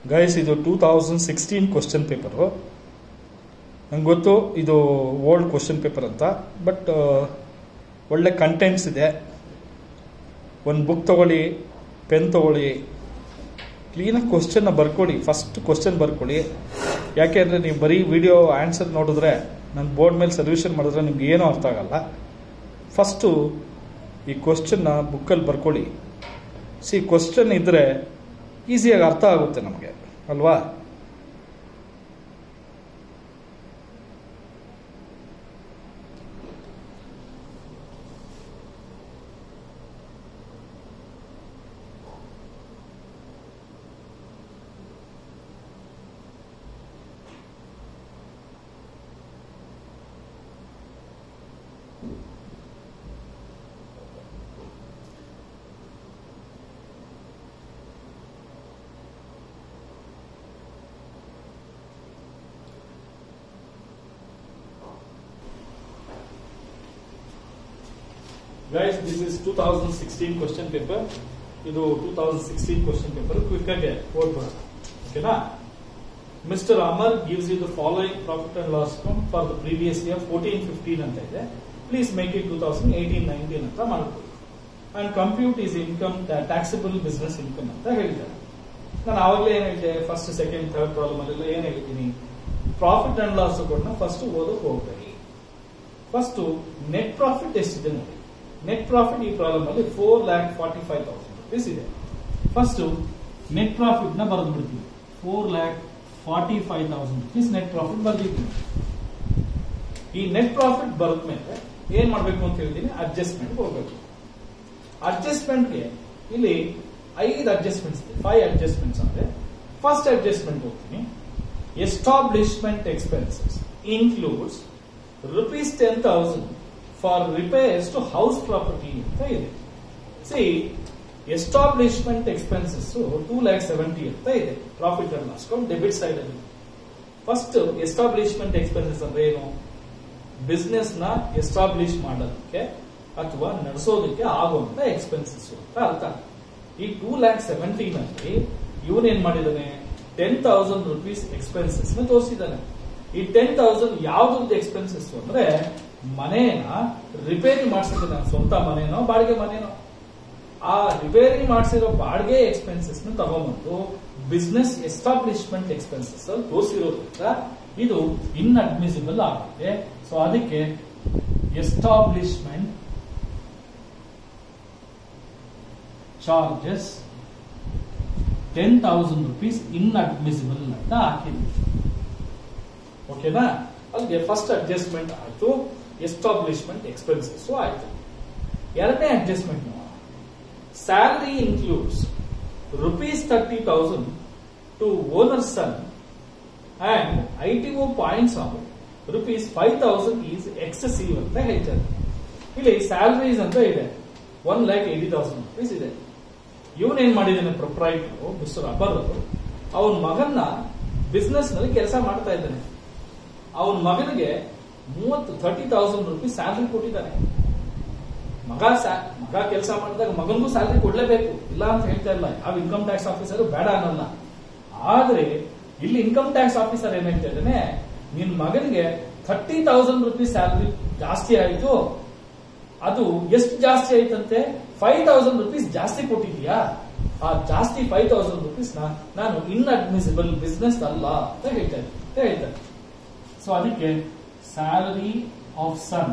guys ಇದು two thousand sixteen question paper ನಂಗೆ ಗೊತ್ತು ಇದು ಓಲ್ಡ್ ಕ್ವಶನ್ ಪೇಪರ್ ಅಂತ ಬಟ್ ಒಳ್ಳೆ ಕಂಟೆಂಟ್ಸ್ ಇದೆ ಒಂದು ಬುಕ್ ತಗೊಳ್ಳಿ ಪೆನ್ ತಗೊಳ್ಳಿ ಕ್ಲೀನಾಗಿ ಕ್ವಶನ್ನ ಬರ್ಕೊಳ್ಳಿ ಫಸ್ಟ್ ಕ್ವಶನ್ ಬರ್ಕೊಳ್ಳಿ ಯಾಕೆ ಅಂದರೆ ನೀವು ಬರೀ ವಿಡಿಯೋ ಆನ್ಸರ್ ನೋಡಿದ್ರೆ ನನ್ನ ಬೋರ್ಡ್ ಮೇಲೆ ಸೊಲ್ಯೂಷನ್ ಮಾಡಿದ್ರೆ ನಿಮ್ಗೆ ಏನೂ ಅರ್ಥ ಆಗಲ್ಲ ಫಸ್ಟು ಈ ಕ್ವಶನ್ನ ಬುಕ್ಕಲ್ಲಿ ಬರ್ಕೊಳ್ಳಿ ಸಿ ಕ್ವಶನ್ ಇದ್ದರೆ ಈಸಿಯಾಗಿ ಅರ್ಥ ಆಗುತ್ತೆ ನಮಗೆ ಅಲ್ವಾ guys this is two thousand sixteen question paper ಇದು two thousand sixteen question paper quick ಆಗಿ ಓದ್ಬೋಣ ಓಕೆನಾ mister Amar gives you the following profit and loss for the previous year fourteen fifteen ಅಂತ ಇದೆ please make it two thousand eighteen nineteen ಅಂತ ಮಾಡ್ಕೊಳ್ಳಿ and compute is income taxable business income ಅಂತ ಹೇಳಿದ್ದಾರೆ ನಾನು ಆವಾಗಲೇ ಏನ್ ಹೇಳಿದೆ ಫಸ್ಟ್ ಸೆಕೆಂಡ್ ಥರ್ಡ್ ಪ್ರಾಬ್ಲಮ್ ಅಲ್ಲೆಲ್ಲ ಏನ್ ಹೇಳ್ತೀನಿ ಪ್ರಾಫಿಟ್ ಅಂಡ್ ಲಾಸ್ ಫಸ್ಟ್ ಓದಕ್ ಹೋಗ್ಬೇಡಿ ಫಸ್ಟ್ ನೆಟ್ ಪ್ರಾಫಿಟ್ ಎಷ್ಟಿದೆ ನೋಡಿ ನೆಟ್ ಪ್ರಾಫಿಟ್ ಈ ಪ್ರಾಬ್ಲಮ್ ಅಲ್ಲಿ four lakh forty five thousand rupees ಇದೆ ಫಸ್ಟ್ ನೆಟ್ ಪ್ರಾಫಿಟ್ ನ ಬರೆದು ಬಿಡ್ತೀವಿ four lakh forty five thousand rupees net profit ಬರ್ದಿದ್ದೀವಿ ಈ ನೆಟ್ ಪ್ರಾಫಿಟ್ ಬರೆದ ಮೇಲೆ ಏನ್ ಮಾಡ್ಬೇಕು ಅಂತ ಹೇಳ್ತೀನಿ ಅಡ್ಜಸ್ಟ್ಮೆಂಟ್ ಹೋಗ್ಬೇಕು ಅಡ್ಜಸ್ಟ್ಮೆಂಟ್ಗೆ ಇಲ್ಲಿ ಐದು ಅಡ್ಜಸ್ಟ್ಮೆಂಟ್ಸ್ ಇದೆ ಫೈವ್ ಅಡ್ಜಸ್ಟ್ಮೆಂಟ್ಸ್ ಅಂದ್ರೆ ಫಸ್ಟ್ ಅಡ್ಜಸ್ಟ್ಮೆಂಟ್ ಹೋಗ್ತೀನಿ establishment expenses includes rupees ten thousand for repairs to house property ಅಂತ ಇದೆ see establishment expenses two lakh seventy ಅಂತ ಇದೆ profit and loss debit side ಅಲ್ಲಿ ಫಸ್ಟ್ ಎಸ್ಟಾಬ್ಲಿಷ್ಮೆಂಟ್ ಎಕ್ಸ್ಪೆನ್ಸಸ್ ಅಂದ್ರೆ ಏನು ಬಿಸ್ನೆಸ್ ನ ಎಸ್ಟಾಬ್ಲಿಷ್ ಮಾಡೋದಕ್ಕೆ ಅಥವಾ ನಡೆಸೋದಕ್ಕೆ ಆಗುವಂತ ಎಕ್ಸ್ಪೆನ್ಸಸ್ ಅಂತ ಅರ್ಥ ಈ ಟೂ ಲ್ಯಾಕ್ ಸೆವೆಂಟೀನ್ ಅಲ್ಲಿ ಇವನ್ ಏನ್ ಮಾಡಿದಾನೆ ಟೆನ್ ತೌಸಂಡ್ ರುಪೀಸ್ ಎಕ್ಸ್ಪೆನ್ಸಸ್ ನ ತೋರಿಸಿದಾನೆ ಈ ಟೆನ್ ತೌಸಂಡ್ ಯಾವ್ದು ಎಕ್ಸ್ಪೆನ್ಸಸ್ ಅಂದ್ರೆ ಮನೇನ ರಿಪೇರಿ ಮಾಡಿಸಿದ್ರೆ ನನ್ನ ಸ್ವಂತ ಮನೇನೋ ಬಾಡಿಗೆ ಮನೇನೋ ಆ ರಿಪೇರಿ ಮಾಡಿಸಿರೋ ಬಾಡಿಗೆ ಎಕ್ಸ್ಪೆನ್ಸಸ್ ನ ತಗೊಂಡ್ಬಂದು ಬಿಸ್ನೆಸ್ ಎಸ್ಟಾಬ್ಲಿಷ್ಮೆಂಟ್ ಎಕ್ಸ್ಪೆನ್ಸಸ್ ಅಲ್ಲಿ ತೋರಿಸಿರೋದ್ರಿಂದ ಇದು ಇನ್ಅಡ್ಮಿಸಿಬಲ್ ಆಗುತ್ತೆ ಸೊ ಅದಕ್ಕೆ establishment charges ten thousand rupees inadmissible ಅಂತ ಹಾಕಿದ್ವಿ ಓಕೆನಾ ಅಲ್ಲಿಗೆ ಫಸ್ಟ್ ಅಡ್ಜಸ್ಟ್ಮೆಂಟ್ ಆಯ್ತು ಎಸ್ಟಾಬ್ಲಿಷ್ಮೆಂಟ್ ಎಕ್ಸ್ಪೆನ್ಸಸ್ ಆಯ್ತು ಎರಡನೇ ಅಡ್ಜಸ್ಟ್ಮೆಂಟ್ salary includes rupees thirty thousand to owner son and I T O points of rupees five thousand is excessive ಅಂತ ಹೇಳ್ತಾರೆ ಇಲ್ಲಿ ಸ್ಯಾಲರೀಸ್ ಅಂತ ಇದೆ one lakh eighty thousand rupees ಇದೆ ಇವನ್ ಏನ್ ಮಾಡಿದ್ದಾನೆ ಪ್ರೊಪ್ರೈಟರ್ ಮಿಸ್ಟರ್ ಅಬರ್ ಅವನ ಮಗನ್ನ ಬಿಸ್ನೆಸ್ ನಲ್ಲಿ ಕೆಲಸ ಮಾಡ್ತಾ ಇದ್ದಾನೆ ಅವನ ಮಗನಿಗೆ ಮೂವತ್ತು ಥರ್ಟಿ ತೌಸಂಡ್ ರುಪೀಸ್ ಸ್ಯಾಲರಿ ಕೊಟ್ಟಿದ್ದಾನೆ ಮಗ ಮಗ ಕೆಲಸ ಮಾಡಿದಾಗ ಮಗನಿಗೂ ಸ್ಯಾಲರಿ ಕೊಡ್ಲೇಬೇಕು ಇಲ್ಲ ಅಂತ ಹೇಳ್ತಾ ಇಲ್ಲ ಯಾವ ಇನ್ಕಮ್ ಟ್ಯಾಕ್ಸ್ ಆಫೀಸರ್ ಬೇಡ ಅನ್ನಲ್ಲ ಆದ್ರೆ ಇಲ್ಲಿ ಇನ್ಕಮ್ ಟ್ಯಾಕ್ಸ್ ಆಫೀಸರ್ ಏನ್ ಹೇಳ್ತಾ ಇದ್ದಾನೆ ನಿನ್ ಮಗನಿಗೆ ಥರ್ಟಿ ತೌಸಂಡ್ ರುಪೀಸ್ ಸ್ಯಾಲರಿ ಜಾಸ್ತಿ ಆಯ್ತು ಅದು ಎಷ್ಟು ಜಾಸ್ತಿ ಆಯ್ತಂತೆ ಫೈವ್ ತೌಸಂಡ್ ರುಪೀಸ್ ಜಾಸ್ತಿ ಕೊಟ್ಟಿದ್ಯಾ ಆ ಜಾಸ್ತಿ ಫೈವ್ ತೌಸಂಡ್ ರುಪೀಸ್ ನ ನಾನು ಇನ್ಅಡ್ಮಿಸಿಬಲ್ ಬಿಸ್ನೆಸ್ ಅಲ್ಲ ಅಂತ ಹೇಳ್ತೇನೆ ಅಂತ ಹೇಳ್ತಾರೆ ಸೊ ಅದಕ್ಕೆ salary of son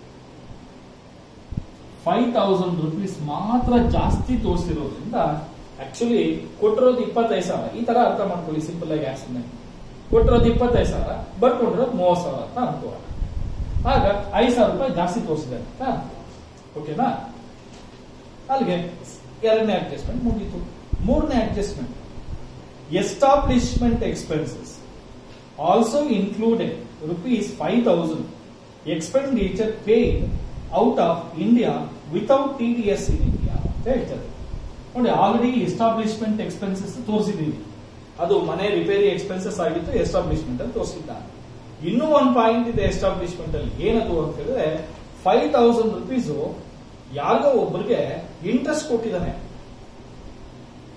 five thousand rupees ಮಾತ್ರ ಜಾಸ್ತಿ ತೋರಿಸಿರೋದ್ರಿಂದ ಆಕ್ಚುಲಿ ಕೊಟ್ಟಿರೋದು ಇಪ್ಪತ್ತೈದು ಸಾವಿರ ಈ ತರ ಅರ್ಥ ಮಾಡ್ಕೊಳ್ಳಿ ಸಿಂಪಲ್ ಆಗಿ ಆಕ್ಷನ್ ಕೊಟ್ಟಿರೋದು ಇಪ್ಪತ್ತೈದು ಸಾವಿರ ಬರ್ಕೊಂಡಿರೋದು ಮೂವತ್ ಸಾವಿರ ಅಂತ ಅನ್ಕೋಣ ಆಗ ಐದು ಸಾವಿರ ರೂಪಾಯಿ ಜಾಸ್ತಿ ತೋರಿಸಿದೆ ಅಂತ ಓಕೆನಾ ಅಲ್ಲಿಗೆ ಎರಡನೇ ಅಡ್ಜಸ್ಟ್ಮೆಂಟ್ ಮುಗೀತು ಮೂರನೇ adjustment establishment expenses also included rupees five thousand expenditure paid out of India without T D S in India ಅಂತ ಹೇಳ್ತಾರೆ ನೋಡಿ ಆಲ್ರೆಡಿ ಎಸ್ಟಾಬ್ಲಿಷ್ಮೆಂಟ್ ಎಕ್ಸ್ಪೆನ್ಸಸ್ ತೋರಿಸಿದೀವಿ ಅದು ಮನೆ ರಿಪೇರಿ ಎಕ್ಸ್ಪೆನ್ಸಸ್ ಆಗಿತ್ತು ಎಸ್ಟಾಬ್ಲಿಷ್ಮೆಂಟ್ ಅಲ್ಲಿ ತೋರಿಸಿದ್ದಾನೆ ಇನ್ನೂ ಒಂದು ಪಾಯಿಂಟ್ ಇದೆ ಎಸ್ಟಾಬ್ಲಿಷ್ಮೆಂಟ್ ಅಲ್ಲಿ ಏನದು ಅಂತ ಹೇಳಿದ್ರೆ ಫೈವ್ ತೌಸಂಡ್ ರುಪೀಸ್ ಯಾರಿಗೋ ಒಬ್ಬರಿಗೆ ಇಂಟ್ರೆಸ್ಟ್ ಕೊಟ್ಟಿದ್ದಾನೆ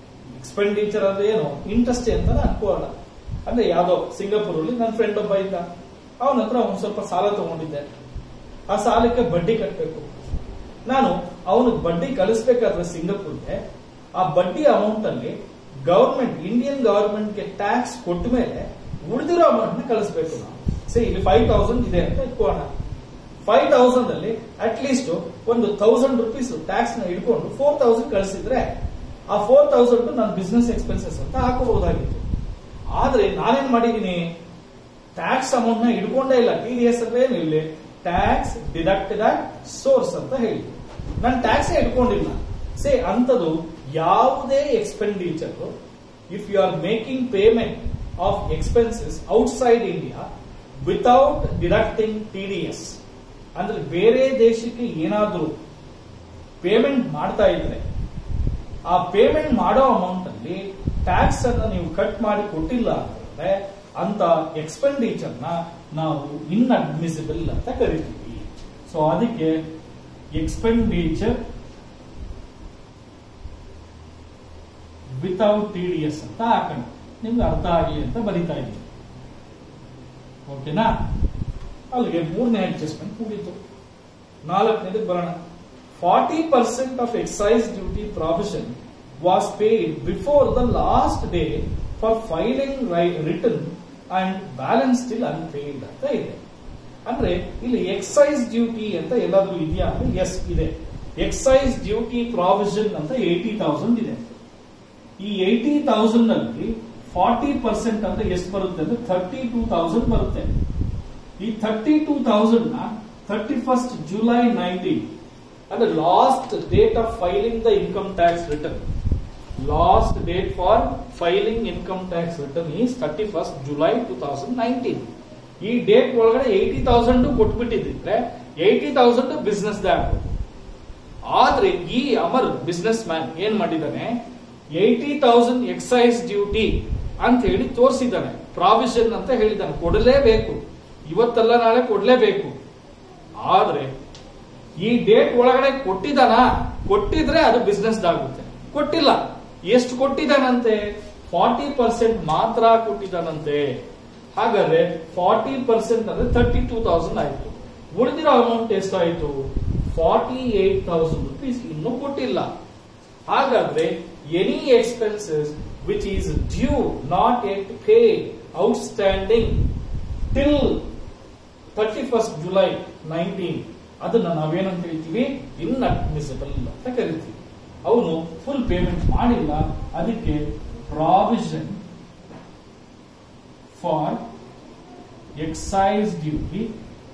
ಎಕ್ಸ್ಪೆಂಡಿಚರ್ ಅಂದ್ರೆ ಏನು ಇಂಟ್ರೆಸ್ಟ್ ಅಂತ ಅನ್ಕೋಣ ಅಂದ್ರೆ ಯಾವ್ದೋ ಸಿಂಗಾಪುರ್ ಅಲ್ಲಿ ನನ್ನ ಫ್ರೆಂಡ್ ಒಬ್ಬ ಇದ್ದ ಅವನ ಹತ್ರ ಒಂದ್ ಸ್ವಲ್ಪ ಸಾಲ ತಗೊಂಡಿದ್ದೆ ಆ ಸಾಲಕ್ಕೆ ಬಡ್ಡಿ ಕಟ್ಟಬೇಕು ನಾನು ಅವನಿಗೆ ಬಡ್ಡಿ ಕಳಿಸ್ಬೇಕಾದ್ರೆ ಸಿಂಗಾಪುರ್ಗೆ ಆ ಬಡ್ಡಿ ಅಮೌಂಟ್ ಅಲ್ಲಿ ಗವರ್ಮೆಂಟ್ ಇಂಡಿಯನ್ ಗವರ್ಮೆಂಟ್ಗೆ ಟ್ಯಾಕ್ಸ್ ಕೊಟ್ಟ ಮೇಲೆ ಉಳಿದಿರೋ ಅಮೌಂಟ್ ನ ಕಳಿಸ್ಬೇಕು ನಾವು ಸರಿ ಇಲ್ಲಿ ಫೈವ್ ತೌಸಂಡ್ ಇದೆ ಅಂತ ಇಟ್ಕೋಣ ಫೈವ್ ತೌಸಂಡ್ ಅಲ್ಲಿ ಅಟ್ ಲೀಸ್ಟ್ ಒಂದು ತೌಸಂಡ್ ರುಪೀಸ್ ಟ್ಯಾಕ್ಸ್ ನ ಇಟ್ಕೊಂಡು ಫೋರ್ ತೌಸಂಡ್ ಕಳಿಸಿದ್ರೆ ಆ ಫೋರ್ ತೌಸಂಡ್ ನಾನು ಬಿಸ್ನೆಸ್ ಎಕ್ಸ್ಪೆನ್ಸಸ್ ಅಂತ ಹಾಕಬಹುದಾಗಿತ್ತು ಆದ್ರೆ ನಾನೇನ್ ಮಾಡಿದೀನಿ ಟ್ಯಾಕ್ಸ್ ಅಮೌಂಟ್ ನ ಇಟ್ಕೊಂಡೇ ಇಲ್ಲ ಟಿ ಡಿ ಎಸ್ ಅಂದ್ರೆ ಏನು ಇಲ್ಲಿ ಟ್ಯಾಕ್ಸ್ ಡಿಡಕ್ಟೆಡ್ ಅಟ್ ಸೋರ್ಸ್ ಅಂತ ಹೇಳಿ ನಾನು ಟ್ಯಾಕ್ಸ್ ಇಟ್ಕೊಂಡಿಲ್ಲ ಸೇ ಅಂತದು ಯಾವುದೇ expenditure if you are making payment of expenses outside India without deducting T D S ಅಂದ್ರೆ ಬೇರೆ ದೇಶಕ್ಕೆ ಏನಾದ್ರೂ ಪೇಮೆಂಟ್ ಮಾಡ್ತಾ ಇದ್ರೆ ಆ ಪೇಮೆಂಟ್ ಮಾಡೋ ಅಮೌಂಟ್ ಅಲ್ಲಿ ಟ್ಯಾಕ್ಸ್ ಅನ್ನ ನೀವು ಕಟ್ ಮಾಡಿ ಕೊಟ್ಟಿಲ್ಲ ಅಂತಂದ್ರೆ ಅಂತ ಎಕ್ಸ್ಪೆಂಡಿಚರ್ ನ ನಾವು ಇನ್ಅಡ್ಮಿಸಿಬಲ್ ಅಂತ ಕರಿತೀವಿ ಸೊ ಅದಕ್ಕೆ expenditure without T D S ಅಂತ ಹಾಕೋಣ ನಿಮ್ಗೆ ಅರ್ಥ ಆಗಲಿ ಅಂತ ಬರಿತಾ ಇದ್ದೀನಿ ಓಕೆನಾ ಅಲ್ಲಿಗೆ ಮೂರನೇ ಅಡ್ಜಸ್ಟ್ಮೆಂಟ್ ಮುಗೀತು ನಾಲ್ಕನೇದಕ್ಕೆ ಬರೋಣ forty percent of excise duty provision was paid before the last day for filing return and balance still unpaid ಅಂತ ಇದೆ ಅಂದ್ರೆ ಇಲ್ಲಿ ಎಕ್ಸೈಸ್ ಡ್ಯೂಟಿ ಅಂತ ಎಲ್ಲಾದ್ರೂ ಇದೆಯಾ ಅಂದ್ರೆ ಎಸ್ ಇದೆ ಎಕ್ಸೈಸ್ ಡ್ಯೂಟಿ ಪ್ರಾವಿಷನ್ ಅಂತ ಏಟಿ ತೌಸಂಡ್ ಇದೆ ಈ ಏಟಿ ತೌಸಂಡ್ ಅಲ್ಲಿ ಫಾರ್ಟಿ ಪರ್ಸೆಂಟ್ ಅಂದ್ರೆ ಎಷ್ಟು ಬರುತ್ತೆ ಅಂದ್ರೆ ಥರ್ಟಿ ಟೂ ತೌಸಂಡ್ ಬರುತ್ತೆ ಈ ಥರ್ಟಿ ಟೂ ತೌಸಂಡ್ ನ ಥರ್ಟಿ ಫಸ್ಟ್ ಜುಲೈ ನೈನ್ಟೀನ್ ಅಂದ್ರೆ last date of filing the income tax return last date for filing income tax return is thirty first July two thousand nineteen ಈ date ಒಳಗಡೆ eighty thousand ಕೊಟ್ಬಿಟ್ಟಿದ್ರೆ eighty thousand business ಆಗ್ಬೋದು ಆದ್ರೆ ಈ Amar business man ಏನ್ ಮಾಡಿದಾನೆ eighty thousand excise duty ಅಂತ ಹೇಳಿ ತೋರಿಸಿದ್ದಾನೆ ಪ್ರಾವಿಷನ್ ಅಂತ ಹೇಳಿದ್ದಾನೆ ಕೊಡಲೇಬೇಕು ಇವತ್ತಲ್ಲ ನಾಳೆ ಕೊಡ್ಲೇಬೇಕು ಆದ್ರೆ ಈ ಡೇಟ್ ಒಳಗಡೆ ಕೊಟ್ಟಿದಾನ ಕೊಟ್ಟಿದ್ರೆ ಅದು ಬಿಸ್ನೆಸ್ ಆಗುತ್ತೆ ಕೊಟ್ಟಿಲ್ಲ ಎಷ್ಟು ಕೊಟ್ಟಿದ್ದಾನಂತೆ ಫಾರ್ಟಿ ಪರ್ಸೆಂಟ್ ಮಾತ್ರ ಕೊಟ್ಟಿದ್ದಾನಂತೆ ಹಾಗಾದ್ರೆ ಫಾರ್ಟಿ ಪರ್ಸೆಂಟ್ ಅಂದ್ರೆ ತರ್ಟಿ ಟೂ ತೌಸಂಡ್ ಆಯ್ತು ಉಳಿದಿರೋ ಅಮೌಂಟ್ ಎಷ್ಟಾಯ್ತು ಫಾರ್ಟಿ ಏಟ್ ತೌಸಂಡ್ ರುಪೀಸ್ ಇನ್ನೂ ಕೊಟ್ಟಿಲ್ಲ ಹಾಗಾದ್ರೆ any expenses which is due not at pay outstanding till thirty first July nineteen ಅದನ್ನ ನಾವೇನಂತ ಹೇಳ್ತೀವಿ ಇನ್ಅಡ್ಮಿಸಿಬಲ್ ಅಂತ ಕರಿತೀವಿ ಅವನು ಫುಲ್ ಪೇಮೆಂಟ್ ಮಾಡಿಲ್ಲ ಅದಕ್ಕೆ ಪ್ರಾವಿಷನ್ ಫಾರ್ ಎಕ್ಸೈಸ್ ಡ್ಯೂಟಿ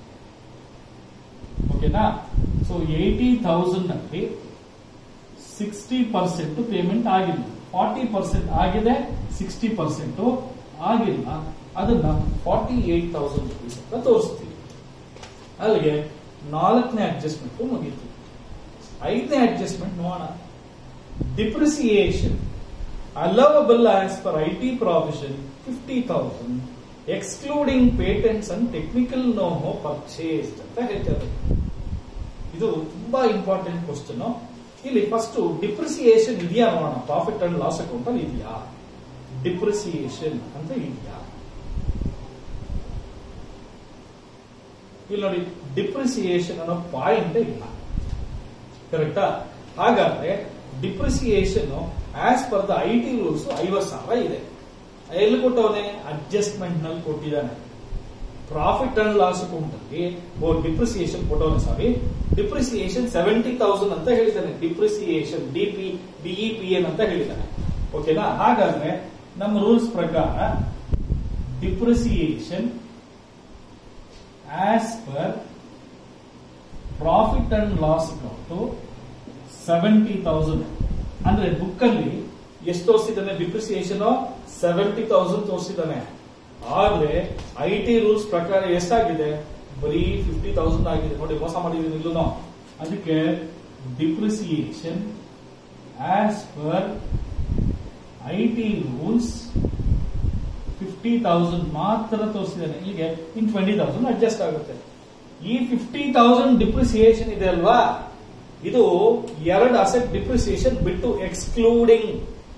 ಓಕೆನಾ ಸೊ ಏಯ್ಟಿ ತೌಸಂಡ್ ಅಲ್ಲಿ ಸಿಕ್ಸ್ಟಿ ಪರ್ಸೆಂಟ್ ಪೇಮೆಂಟ್ ಆಗಿಲ್ಲ ಫಾರ್ಟಿ ಪರ್ಸೆಂಟ್ ಆಗಿದೆ ಸಿಕ್ಸ್ಟಿ ಪರ್ಸೆಂಟ್ ಆಗಿಲ್ಲ ಅದನ್ನ ಫಾರ್ಟಿ ಏಟ್ ತೌಸಂಡ್ ರುಪೀಸ್ ಅಂತ ತೋರಿಸ್ತೀವಿ ಅಲ್ಲಿಗೆ ನಾಲ್ಕನೇ ಅಡ್ಜಸ್ಟ್ಮೆಂಟ್ ಮುಗೀತು ಐದನೇ ಅಡ್ಜಸ್ಟ್ಮೆಂಟ್ ನೋಡೋಣ depreciation allowable as per I T provision fifty thousand excluding patents and technical know how purchased ಅಂತ ಹೇಳ್ತಾರೆ ಇದು ತುಂಬಾ ಇಂಪಾರ್ಟೆಂಟ್ ಕ್ವಶನ್ ಇಲ್ಲಿ ಫಸ್ಟ್ ಡಿಪ್ರಿಸಿಯೇಷನ್ ಇದೆಯಾ ನೋಡೋಣ ಪ್ರಾಫಿಟ್ ಅಂಡ್ ಲಾಸ್ ಅಕೌಂಟ್ ಅಲ್ಲಿ ಇದೆಯಾ ಡಿಪ್ರಿಸಿಯೇಷನ್ ಅಂತ ಇದೆಯಾ ಇಲ್ಲಿ ನೋಡಿ ಡಿಪ್ರಿಸಿಯೇಷನ್ ಅನ್ನೋ ಪಾಯಿಂಟ್ ಇಲ್ಲ ಕರೆಕ್ಟಾ ಹಾಗಾದ್ರೆ depreciation as per the I T rules ಐವತ್ ಸಾವಿರ ಇದೆ ಎಲ್ಲಿ ಕೊಟ್ಟವನೆ ಅಡ್ಜಸ್ಟ್ಮೆಂಟ್ ನಲ್ಲಿ ಕೊಟ್ಟಿದ್ದಾನೆ ಪ್ರಾಫಿಟ್ ಅಂಡ್ ಲಾಸ್ ಅಕೌಂಟ್ ಅಲ್ಲಿ ಓ ಡಿಪ್ರಿಸಿಯೇಷನ್ ಕೊಟ್ಟವನೆ ಸಾರಿ ಡಿಪ್ರಿಸಿಯೇಷನ್ ಸೆವೆಂಟಿ ತೌಸಂಡ್ ಅಂತ ಹೇಳಿದ್ದಾನೆ depreciation D P D E P N ಅಂತ ಹೇಳಿದ್ದಾನೆ ಓಕೆನಾ ಹಾಗಾದ್ರೆ ನಮ್ಮ ರೂಲ್ಸ್ ಪ್ರಕಾರ depreciation as per profit and loss account seventy thousand ಅಂದ್ರೆ ಬುಕ್ ಅಲ್ಲಿ ಎಷ್ಟು ತೋರಿಸಿದ್ದಾನೆ ಡಿಪ್ರಿಸಿಯೇಷನ್ ಸೆವೆಂಟಿ ತೌಸಂಡ್ ತೋರಿಸಿದ್ದಾನೆ ಆದ್ರೆ ಐ ಟಿ ರೂಲ್ಸ್ ಪ್ರಕಾರ ಎಷ್ಟಾಗಿದೆ ಬರೀ ಫಿಫ್ಟಿ ತೌಸಂಡ್ ಆಗಿದೆ ನೋಡಿ ಮೋಸ ಮಾಡಿದೀನಿ ಇಲ್ಲೂ ಅದಕ್ಕೆ depreciation as per I T rules fifty thousand ಮಾತ್ರ ತೋರಿಸಿದ್ದಾನೆ ಇಲ್ಲಿಗೆ ಇನ್ ಟ್ವೆಂಟಿ ತೌಸಂಡ್ ಅಡ್ಜಸ್ಟ್ ಆಗುತ್ತೆ ಈ ಫಿಫ್ಟಿ ತೌಸಂಡ್ ಡಿಪ್ರಿಸಿಯೇಷನ್ ಇದೆ ಅಲ್ವಾ ಇದು ಎರಡು ಅಸೆಟ್ ಡಿಪ್ರಿಸಿಯೇಷನ್ ಬಿಟ್ಟು ಎಕ್ಸ್ಕ್ಲೂಡಿಂಗ್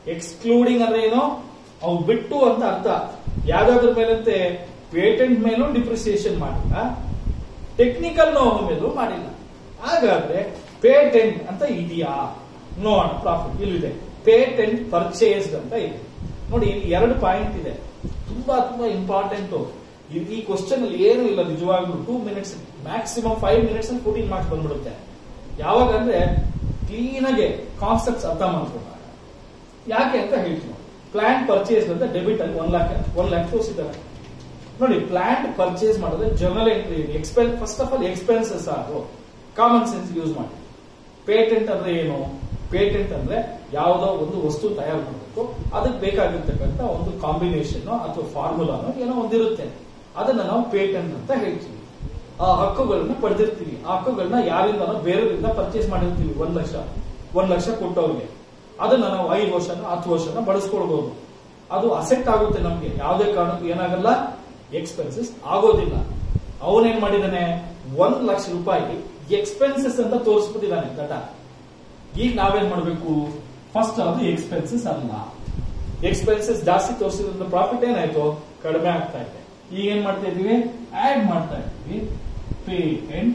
ಎಕ್ಸ್ಕ್ಲೂಡಿಂಗ್ ಅಂದ್ರೆ ಏನು ಅವು ಬಿಟ್ಟು ಅಂತ ಅರ್ಥ ಯಾವ್ದಾದ್ರ ಮೇಲಂತೆ ಪೇಟೆಂಟ್ ಮೇಲೂ ಡಿಪ್ರಿಸಿಯೇಷನ್ ಮಾಡಿಲ್ಲ ಟೆಕ್ನಿಕಲ್ ನೋವು ಮೇಲೂ ಮಾಡಿಲ್ಲ ಹಾಗಾದ್ರೆ ಪೇಟೆಂಟ್ ಅಂತ ಇದೆಯಾ ನೋಡೋಣ ಪ್ರಾಫಿಟ್ ಇಲ್ಲಿದೆ ಪೇಟೆಂಟ್ ಪರ್ಚೇಸ್ಡ್ ಅಂತ ಇದೆ ನೋಡಿ ಇಲ್ಲಿ ಎರಡು ಪಾಯಿಂಟ್ ಇದೆ ತುಂಬಾ ತುಂಬಾ ಇಂಪಾರ್ಟೆಂಟ್ ಈ ಕ್ವಶನ್ ಅಲ್ಲಿ ಏನು ಇಲ್ಲ ನಿಜವಾಗ್ಲೂ two minutes maximum five minutes ಅಲ್ಲಿ ಫೋರ್ಟೀನ್ ಮಾರ್ಕ್ಸ್ ಬಂದ್ಬಿಡುತ್ತೆ ಯಾವಾಗ ಅಂದ್ರೆ ಕ್ಲೀನ್ ಆಗಿ ಕಾನ್ಸೆಪ್ಟ್ಸ್ ಅರ್ಥ ಮಾಡ್ಕೊಂಡಾಗ ಯಾಕೆ ಅಂತ ಹೇಳ್ತೀನಿ ಪ್ಲಾನ್ ಪರ್ಚೇಸ್ ಅಂತ ಡೆಬಿಟ್ ಅಲ್ಲಿ ಒನ್ ಲ್ಯಾಕ್ ಒನ್ ಲ್ಯಾಕ್ ತೋರಿಸಿದ್ದಾರೆ ನೋಡಿ ಪ್ಲಾನ್ ಪರ್ಚೇಸ್ ಮಾಡಿದ್ರೆ general entry expense first of all expenses ಅದು ಕಾಮನ್ ಸೆನ್ಸ್ ಯೂಸ್ ಮಾಡಿ ಪೇಟೆಂಟ್ ಅಂದ್ರೆ ಏನು ಪೇಟೆಂಟ್ ಅಂದ್ರೆ ಯಾವುದೋ ಒಂದು ವಸ್ತು ತಯಾರು ಮಾಡಬೇಕು ಅದಕ್ಕೆ ಬೇಕಾಗಿರ್ತಕ್ಕಂಥ ಒಂದು ಕಾಂಬಿನೇಷನ್ ಅಥವಾ ಫಾರ್ಮುಲಾನೋ ಏನೋ ಒಂದಿರುತ್ತೆ ಅದನ್ನ ನಾವು ಪೇಟೆಂಟ್ ಅಂತ ಹೇಳ್ತೀವಿ ಆ ಹಕ್ಕುಗಳನ್ನ ಪಡೆದಿರ್ತೀವಿ ಆ ಹಕ್ಕುಗಳನ್ನ ಯಾರಿಂದನೋ ಬೇರೆಯವರಿಂದ ಪರ್ಚೇಸ್ ಮಾಡಿರ್ತೀವಿ ಒಂದ್ ಲಕ್ಷ ಒಂದ್ ಲಕ್ಷ ಕೊಟ್ಟವ್ರಿಗೆ ಅದನ್ನ ನಾವು ಐದು ವರ್ಷನ ಹತ್ತು ವರ್ಷನ ಬಳಸ್ಕೊಳ್ಬಹುದು ಅದು ಅಸೆಟ್ ಆಗುತ್ತೆ ನಮ್ಗೆ ಯಾವುದೇ ಕಾರಣಕ್ಕೂ ಏನಾಗಲ್ಲ ಎಕ್ಸ್ಪೆನ್ಸಸ್ ಆಗೋದಿಲ್ಲ ಅವನೇನ್ ಮಾಡಿದಾನೆ ಒಂದ್ ಲಕ್ಷ ರೂಪಾಯಿ ಎಕ್ಸ್ಪೆನ್ಸಸ್ ಅಂತ ತೋರಿಸ್ಬಿಟ್ಟಿದ್ದಾನೆ ದಟ ಈಗ ನಾವೇನ್ ಮಾಡ್ಬೇಕು ಫಸ್ಟ್ ಅದು ಎಕ್ಸ್ಪೆನ್ಸಸ್ ಅಲ್ಲ ಎಕ್ಸ್ಪೆನ್ಸಸ್ ಜಾಸ್ತಿ ತೋರಿಸಿದ್ರಿಂದ ಪ್ರಾಫಿಟ್ ಏನಾಯ್ತು ಕಡಿಮೆ ಆಗ್ತಾ ಇದೆ ಈಗ ಏನ್ ಮಾಡ್ತಾ ಇದೀವಿ ಆಡ್ ಮಾಡ್ತಾ ಇದೀವಿ pay and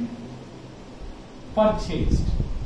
purchased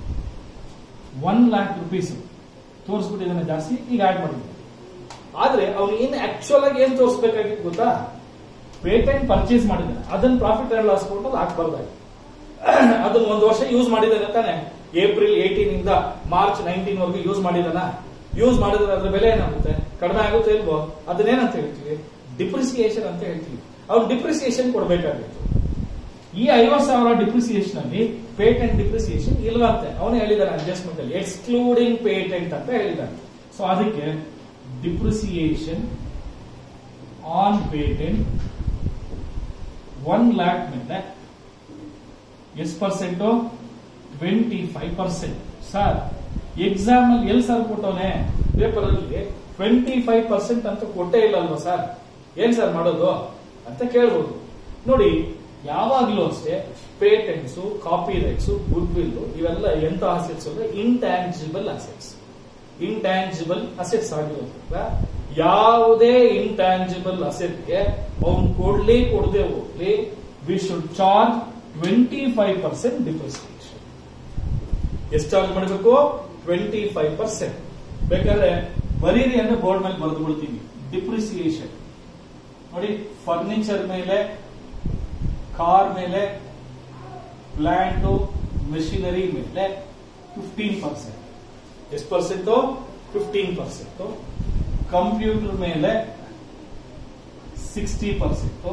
one lakh rupees ತೋರಿಸ್ಬಿಟ್ಟಿದ್ದಾನೆ ಜಾಸ್ತಿ ಈಗ ಆಡ್ ಮಾಡಿದ್ವಿ ಆದ್ರೆ ಅವ್ನು ಏನ್ ಆಕ್ಚುಯಲ್ ಆಗಿ ಏನ್ ತೋರಿಸ್ಬೇಕಾಗಿತ್ತು ಗೊತ್ತಾ ಪೇಟೆಂಟ್ ಪರ್ಚೇಸ್ ಮಾಡಿದ್ದಾನೆ ಅದನ್ನ ಪ್ರಾಫಿಟ್ ಅಂಡ್ ಲಾಸ್ ಕೊಟ್ಟು ಹಾಕ್ಬಾರ್ದಾಗಿ ಅದನ್ನ ಒಂದು ವರ್ಷ ಯೂಸ್ ಮಾಡಿದ್ದಾನೆ ತಾನೆ ಏಪ್ರಿಲ್ ಏಟೀನ್ ಇಂದ ಮಾರ್ಚ್ ನೈನ್ಟೀನ್ ವರೆಗೂ ಯೂಸ್ ಮಾಡಿದಾನ ಯೂಸ್ ಮಾಡಿದ್ರೆ ಅದ್ರ ಬೆಲೆ ಏನಾಗುತ್ತೆ ಕಡಿಮೆ ಆಗುತ್ತೆ ಇಲ್ವೋ ಅದನ್ನೇನಂತ ಹೇಳ್ತೀವಿ ಡಿಪ್ರಿಸಿಯೇಷನ್ ಅಂತ ಹೇಳ್ತೀವಿ ಅವ್ನು ಡಿಪ್ರಿಸಿಯೇಷನ್ ಕೊಡಬೇಕಾಗಿತ್ತು ಈ ಐವತ್ ಸಾವಿರ ಡಿಪ್ರಿಸಿಯೇಷನ್ ಅಲ್ಲಿ ಪೇಟೆಂಟ್ ಡಿಪ್ರಿಸಿಯೇಷನ್ ಇಲ್ವಂತೆ ಅವನು ಹೇಳಿದಾನೆ ಅಡ್ಜಸ್ಟ್ಮೆಂಟ್ ಅಲ್ಲಿ ಎಕ್ಸ್ಕ್ಲೂಡಿಂಗ್ ಪೇಟೆಂಟ್ ಅಂತ ಹೇಳಿದಾನೆ ಸೊ ಅದಕ್ಕೆ depreciation on patent one lakh ಮೇಲೆ ಎಷ್ಟು percent twenty five percent sir exam ಅಲ್ಲಿ ಎಲ್ಲಿ ಸರ್ ಕೊಟ್ಟವನೆ ಪೇಪರ್ ಅಲ್ಲಿ ಟ್ವೆಂಟಿ ಫೈವ್ ಪರ್ಸೆಂಟ್ ಅಂತ ಕೊಟ್ಟೇ ಇಲ್ಲ ಅಲ್ವಾ ಸರ್ ಏನ್ ಸರ್ ಮಾಡೋದು ಅಂತ ಕೇಳ್ಬೋದು ನೋಡಿ ಯಾವಾಗ್ಲೂ ಅಷ್ಟೇ patents copyrights goodwill ಇವೆಲ್ಲ ಎಂತ ಅಸೆಟ್ಸ್ ಅಂದ್ರೆ ಇಂಟ್ಯಾಂಜಿಬಲ್ ಅಸೆಟ್ಸ್ ಇಂಟ್ಯಾಂಜಿಬಲ್ ಅಸೆಟ್ಸ್ ಆಗಿರೋದ್ರಿಂದ ಯಾವುದೇ ಇಂಟ್ಯಾಂಜಿಬಲ್ ಅಸೆಟ್ಗೆ ಅವ್ನು ಕೊಡ್ಲಿ ಕೊಡದೆ ಹೋಗ್ಲಿ we should charge twenty five percent depreciation ಎಷ್ಟು ಚಾರ್ಜ್ ಮಾಡಬೇಕು ಟ್ವೆಂಟಿ ಫೈವ್ ಪರ್ಸೆಂಟ್ ಬೇಕಾದ್ರೆ ಬರೀರಿ ಅಂದ್ರೆ ಬೋರ್ಡ್ ಮೇಲೆ ಬರೆದು ಬಿಡ್ತೀವಿ ಡಿಪ್ರಿಸಿಯೇಷನ್ ನೋಡಿ ಫರ್ನಿಚರ್ ಮೇಲೆ ಕಾರ್ ಮೇಲೆ ಪ್ಲಾಂಟ್ ಮೆಷಿನರಿ ಮೇಲೆ ಫಿಫ್ಟೀನ್ ಪರ್ಸೆಂಟ್ ಎಷ್ಟು ಪರ್ಸೆಂಟ್ ಫಿಫ್ಟೀನ್ ಪರ್ಸೆಂಟ್ ಕಂಪ್ಯೂಟರ್ ಮೇಲೆ ಸಿಕ್ಸ್ಟಿ ಪರ್ಸೆಂಟ್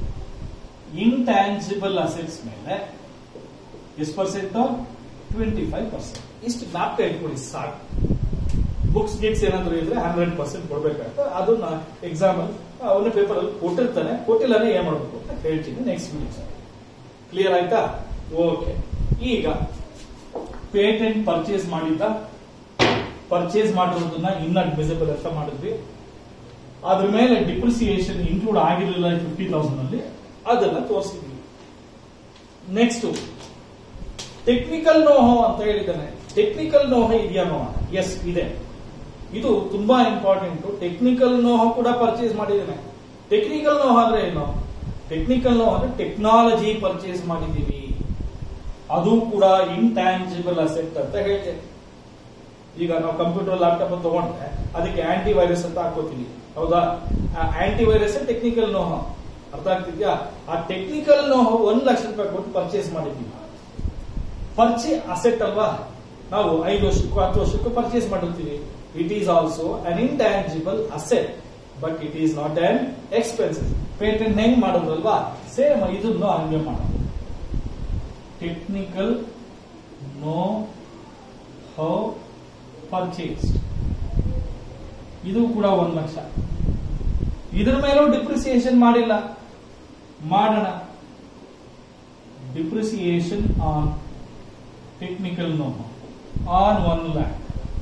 ಇಂಟ್ಯಾಂಜಿಬಲ್ ಅಸೆಟ್ಸ್ ಮೇಲೆ ಎಷ್ಟು ಪರ್ಸೆಂಟ್ ಟ್ವೆಂಟಿ ಫೈವ್ ಪರ್ಸೆಂಟ್ ಇಷ್ಟು ಜ್ಞಾಪಕ ಇಟ್ಕೊಳ್ಳಿ ಸಾಕು ಬುಕ್ಸ್ ಗಿಟ್ಸ್ ಏನಾದ್ರು ಇದ್ರೆ ಹಂಡ್ರೆಡ್ ಪರ್ಸೆಂಟ್ ಕೊಡ್ಬೇಕಾಗ್ತದೆ ಅದನ್ನ ಎಕ್ಸಾಮ್ ಅಲ್ಲಿ ಅವನ ಪೇಪರ್ ಅಲ್ಲಿ ಕೊಟ್ಟಿರ್ತಾನೆ ಕೊಟ್ಟಿಲ್ಲನೆ ಏನ್ ಮಾಡ್ಬೇಕು ಅಂತ ಹೇಳ್ತೀನಿ ನೆಕ್ಸ್ಟ್ ವೀಕ್ ಕ್ಲಿಯರ್ ಆಯ್ತಾ ಓಕೆ ಈಗ ಪೇಟೆಂಟ್ ಪರ್ಚೇಸ್ ಮಾಡಿದ್ದ ಪರ್ಚೇಸ್ ಮಾಡಿರೋದನ್ನ ಇನ್ಅಡ್ಮಿಸಿಬಲ್ ಅಂತ ಮಾಡಿದ್ವಿ ಅದ್ರ ಮೇಲೆ ಡಿಪ್ರಿಸಿಯೇಷನ್ ಇನ್ಕ್ಲೂಡ್ ಆಗಿರಲಿಲ್ಲ ಫಿಫ್ಟಿ ತೌಸಂಡ್ ಅಲ್ಲಿ ಅದನ್ನ ತೋರಿಸಿದ್ವಿ ನೆಕ್ಸ್ಟ್ ಟೆಕ್ನಿಕಲ್ ನೋಹೋ ಅಂತ ಹೇಳಿದ್ದಾನೆ ಟೆಕ್ನಿಕಲ್ ನೋಹ ಇದೆಯಾ ನೋಡ ಎಸ್ ಇದೆ ಇದು ತುಂಬಾ ಇಂಪಾರ್ಟೆಂಟ್ ಟೆಕ್ನಿಕಲ್ ನೋಹ ಕೂಡ ಪರ್ಚೇಸ್ ಮಾಡಿದ್ದೇನೆ ಟೆಕ್ನಿಕಲ್ ನೋಹ ಅಂದ್ರೆ ಏನು ಟೆಕ್ನಿಕಲ್ ನೋಹ ಅಂದ್ರೆ ಟೆಕ್ನಾಲಜಿ ಪರ್ಚೇಸ್ ಮಾಡಿದ್ದೀವಿ ಅದು ಕೂಡ ಇಂಟ್ಯಾಂಜಿಬಲ್ ಅಸೆಟ್ ಅಂತ ಹೇಳ್ತೇನೆ ಈಗ ನಾವು ಕಂಪ್ಯೂಟರ್ ಲ್ಯಾಪ್ಟಾಪ್ ತಗೊಂಡ್ರೆ ಅದಕ್ಕೆ ಆಂಟಿ ವೈರಸ್ ಅಂತ ಹಾಕೋತೀವಿ ಹೌದಾ ಆಂಟಿ ವೈರಸ್ ಟೆಕ್ನಿಕಲ್ ನೋಹ ಅರ್ಥ ಆಗ್ತಿದ್ಯಾ ಆ ಟೆಕ್ನಿಕಲ್ ನೋಹ ಒಂದ್ ಲಕ್ಷ ರೂಪಾಯಿ ಕೊಟ್ಟು ಪರ್ಚೇಸ್ ಮಾಡಿದ್ದೀವಿ ಪರ್ಚೇ ಅಸೆಟ್ ಅಲ್ವಾ ನಾವು ಐದು ವರ್ಷಕ್ಕೂ ಹತ್ತು ವರ್ಷಕ್ಕೂ ಪರ್ಚೇಸ್ ಮಾಡಿರ್ತೀವಿ it is also an intangible asset but it is not an expensive patent ಹೆಂಗ್ ಮಾಡೋದಲ್ವಾ ಸೇಮ್ ಇದನ್ನು ಹಂಗೆ ಮಾಡೋದು ಟೆಕ್ನಿಕಲ್ ನೋ ಹೌ ಪರ್ಚೇಸ್ ಇದು ಕೂಡ ಒಂದ್ ಲಕ್ಷ ಇದ್ರ ಮೇಲೂ ಡಿಪ್ರಿಸಿಯೇಷನ್ ಮಾಡಿಲ್ಲ ಮಾಡೋಣ depreciation on technical know on one lakh